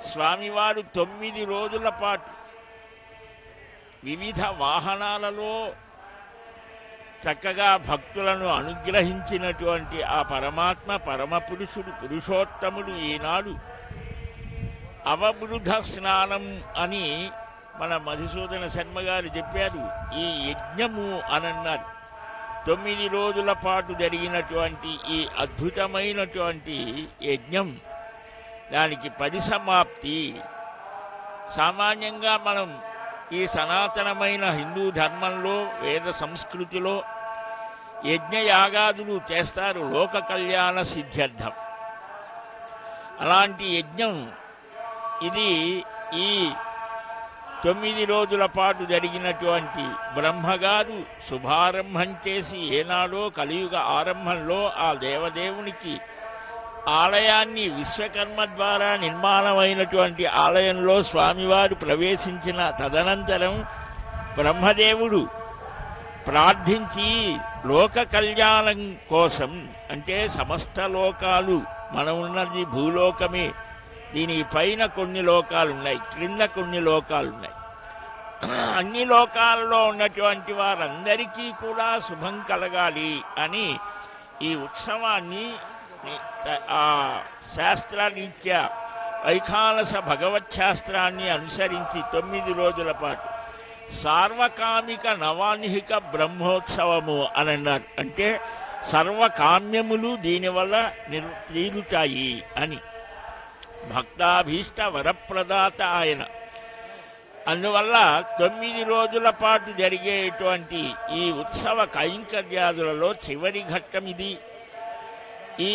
స్వామివారు తొమ్మిది రోజుల పాటు వివిధ వాహనాలలో చక్కగా భక్తులను అనుగ్రహించినటువంటి ఆ పరమాత్మ పరమ పురుషుడు పురుషోత్తముడు ఈనాడు అవబృధ స్నానం అని మన మధుసూదన శర్మ గారు చెప్పారు ఈ యజ్ఞము అనన్నారు తొమ్మిది రోజుల పాటు జరిగినటువంటి ఈ అద్భుతమైనటువంటి యజ్ఞం దానికి పరిసమాప్తి సామాన్యంగా మనం ఈ సనాతనమైన హిందూ ధర్మంలో వేద సంస్కృతిలో యజ్ఞయాగాదులు చేస్తారు లోక కళ్యాణ సిద్ధ్యర్థం అలాంటి యజ్ఞం ఇది ఈ తొమ్మిది రోజుల పాటు జరిగినటువంటి బ్రహ్మగారు శుభారంభం చేసి ఏనాడో కలియుగ ఆరంభంలో ఆ దేవదేవునికి ఆలయాన్ని విశ్వకర్మ ద్వారా నిర్మాణమైనటువంటి ఆలయంలో స్వామివారు ప్రవేశించిన తదనంతరం బ్రహ్మదేవుడు ప్రార్థించి లోక కళ్యాణం కోసం అంటే సమస్త లోకాలు మనం ఉన్నది భూలోకమే దీని పైన కొన్ని లోకాలు ఉన్నాయి క్రింద కొన్ని లోకాలు ఉన్నాయి అన్ని లోకాలలో ఉన్నటువంటి వారందరికీ కూడా శుభం కలగాలి అని ఈ ఉత్సవాన్ని ఆ శాస్త్రరీత్యా వైఖానస భగవత్ శాస్త్రాన్ని అనుసరించి తొమ్మిది రోజుల పాటు సార్వకామిక నవాన్హిక బ్రహ్మోత్సవము అని అన్నారు అంటే సర్వకామ్యములు దీనివల్ల నిర్ తీరుతాయి అని భక్తాభీష్ట వరప్రదాత ఆయన అందువల్ల తొమ్మిది రోజుల పాటు జరిగేటువంటి ఈ ఉత్సవ కైంకర్యాదులలో చివరి ఘట్టం ఇది ఈ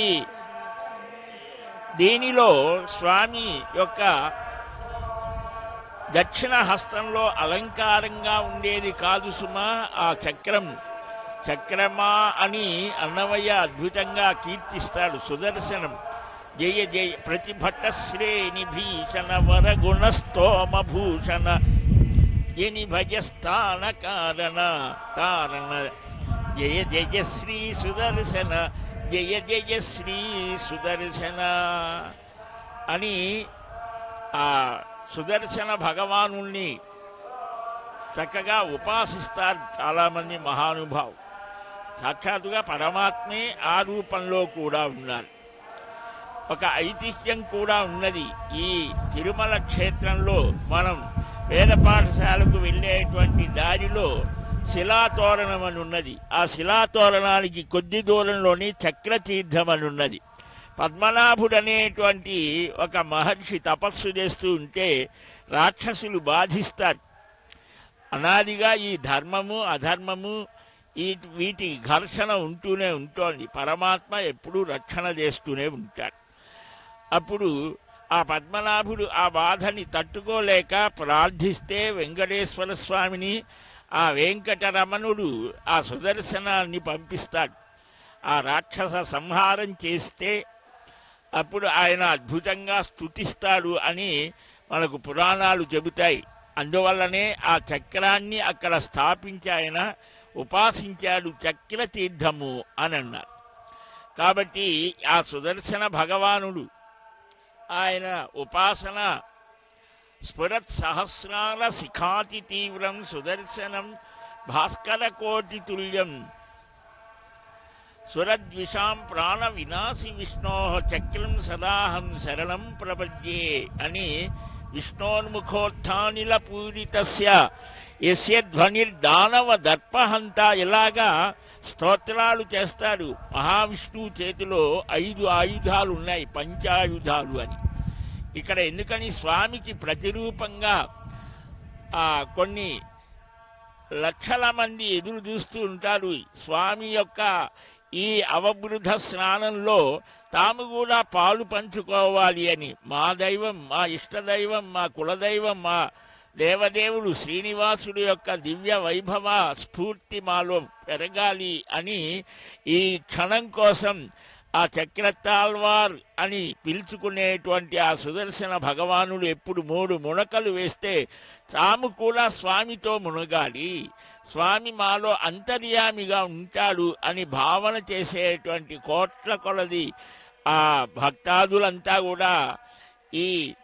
దీనిలో స్వామి యొక్క దక్షిణ హస్తంలో అలంకారంగా ఉండేది కాదు సుమా ఆ చక్రం చక్రమా అని అన్నమయ్య అద్భుతంగా కీర్తిస్తాడు సుదర్శనం జయ జయ ప్రతిభట శ్రేణి భీషణ వర గుణస్తోమ భూషణ ఎని భజస్థాన కారణ కారణ జయ జయ శ్రీ సుదర్శన జయ జయ శ్రీ సుదర్శన అని ఆ సుదర్శన భగవానుణ్ణి చక్కగా ఉపాసిస్తారు చాలామంది మహానుభావు సాక్షాత్తుగా పరమాత్మే ఆ రూపంలో కూడా ఉన్నారు ఒక ఐతిహ్యం కూడా ఉన్నది ఈ తిరుమల క్షేత్రంలో మనం వేద పాఠశాలకు వెళ్ళేటువంటి దారిలో శిలాతోరణం అని ఉన్నది ఆ శిలాతోరణానికి కొద్ది దూరంలోని చక్రతీర్థం అని ఉన్నది పద్మనాభుడు అనేటువంటి ఒక మహర్షి తపస్సు చేస్తూ ఉంటే రాక్షసులు బాధిస్తారు అనాదిగా ఈ ధర్మము అధర్మము ఈ వీటి ఘర్షణ ఉంటూనే ఉంటోంది పరమాత్మ ఎప్పుడూ రక్షణ చేస్తూనే ఉంటాడు అప్పుడు ఆ పద్మనాభుడు ఆ బాధని తట్టుకోలేక ప్రార్థిస్తే వెంకటేశ్వర స్వామిని ఆ వెంకటరమణుడు ఆ సుదర్శనాన్ని పంపిస్తాడు ఆ రాక్షస సంహారం చేస్తే అప్పుడు ఆయన అద్భుతంగా స్తుతిస్తాడు అని మనకు పురాణాలు చెబుతాయి అందువల్లనే ఆ చక్రాన్ని అక్కడ స్థాపించి ఆయన ఉపాసించాడు చక్ర తీర్థము అని అన్నారు కాబట్టి ఆ సుదర్శన భగవానుడు ఆయన ఉపాసన స్ఫురత్ సహస్రాల శిఖాతి తీవ్రం సుదర్శనం భాస్కర కోటి తుల్యం సురద్విషాం ప్రాణ వినాశి విష్ణో చక్రం సదాహం శరణం ప్రపద్యే అని విష్ణోన్ముఖోత్థానిల పూరితస్య యస్య ధ్వనిర్దానవ దర్పహంత ఇలాగా స్తోత్రాలు చేస్తారు మహావిష్ణువు చేతిలో ఐదు ఆయుధాలు ఉన్నాయి పంచాయుధాలు అని ఇక్కడ ఎందుకని స్వామికి ప్రతిరూపంగా ఆ కొన్ని లక్షల మంది ఎదురు చూస్తూ ఉంటారు స్వామి యొక్క ఈ అవబృధ స్నానంలో తాము కూడా పాలు పంచుకోవాలి అని మా దైవం మా ఇష్టదైవం మా కులదైవం మా దేవదేవుడు శ్రీనివాసుడు యొక్క దివ్య వైభవ స్ఫూర్తి మాలో పెరగాలి అని ఈ క్షణం కోసం ఆ చక్రతాల్వార్ అని పిలుచుకునేటువంటి ఆ సుదర్శన భగవానుడు ఎప్పుడు మూడు మునకలు వేస్తే తాము కూడా స్వామితో మునగాలి స్వామి మాలో అంతర్యామిగా ఉంటాడు అని భావన చేసేటువంటి కోట్ల కొలది ఆ భక్తాదులంతా కూడా ఈ